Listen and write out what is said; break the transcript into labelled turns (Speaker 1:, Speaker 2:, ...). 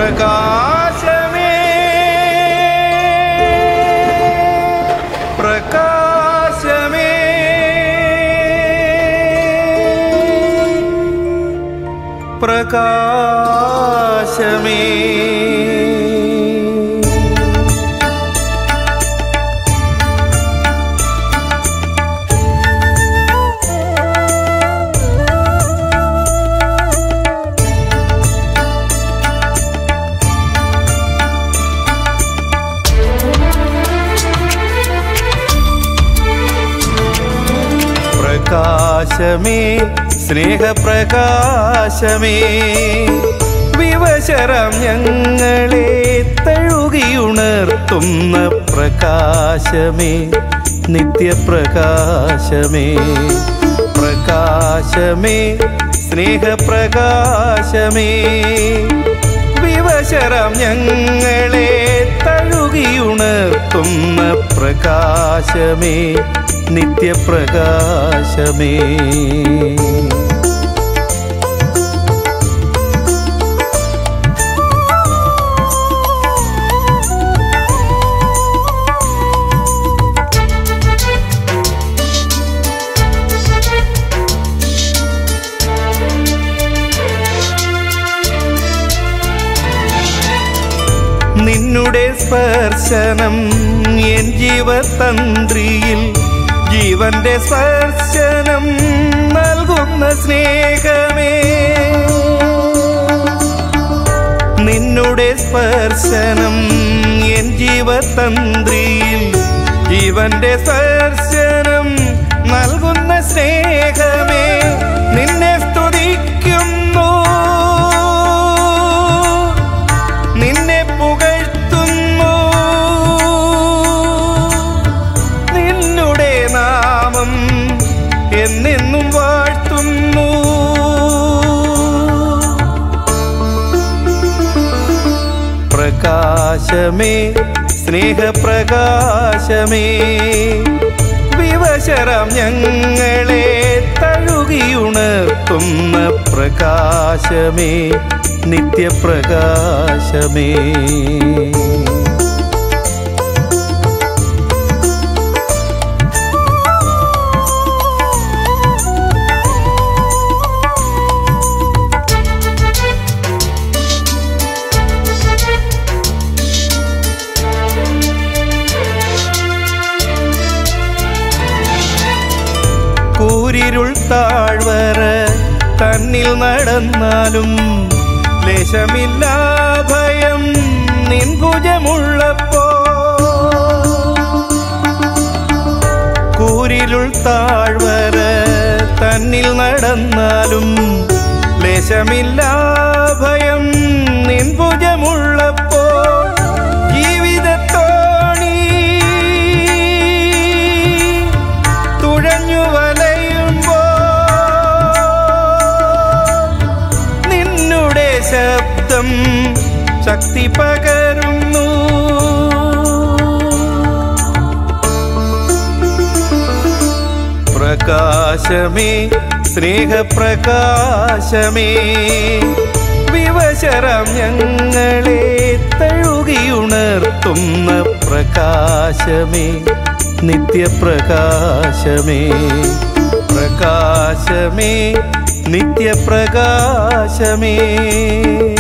Speaker 1: പ്രകാശമേ പ്രകാശമേ പ്രകാശമേ പ്രകാശമേ സ്നേഹപ്രകാശമേ വിവശരം ഞങ്ങളെ തഴുകിയുണർത്തുന്ന പ്രകാശമേ നിത്യപ്രകാശമേ പ്രകാശമേ സ്നേഹപ്രകാശമേ വിവശരം ഞങ്ങളെ തഴുകിയുണർത്തുന്ന പ്രകാശമേ നിത്യപ്രകാശമേ നിന്നുടെ സ്പർശനം എൻ ജീവതന്ത്രിയിൽ ജീവന്റെ സ്പർശനം നൽകുന്ന സ്നേഹമേ നിന്നുടെ സ്പർശനം എൻ ജീവതന്ത്രിയിൽ ജീവന്റെ സ്പർശനം നൽകുന്ന സ്നേഹമേ നിന്നെ സ്തുതിക്കുന്നു നിന്നെ പുകഴ്ത്തുന്നു നിന്നുടെ നാമം എന്നെന്നും വാഴ്ത്തുന്നു പ്രകാശമേ സ്നേഹപ്രകാശമേ വിവശരം ഞങ്ങളെ തഴുകിയുണർത്തുന്ന പ്രകാശമേ നിത്യപ്രകാശമേ കൂരിരുൾ താഴ്വര തന്നിൽ നടന്നാലും ലേശമില്ല ഭയം നിൻ ഭുജമുള്ളപ്പോ കൂരിരുൾ താഴ്വര തന്നിൽ നടന്നാലും ലേശമില്ല ഭയം നിൻ ഭുജമുള്ളപ്പോ ജീവിതത്തോണി തുഴഞ്ഞു വലയുമ്പോ നിന്നുടെ ശബ്ദം ശക്തി പകരുന്നു പ്രകാശമേ സ്നേഹപ്രകാശമേ വിവശരം ഞങ്ങളെ തഴുകിയുണർത്തുന്ന പ്രകാശമേ നിത്യപ്രകാശമേ പ്രകാശമേ നിത്യപ്രകാശമേ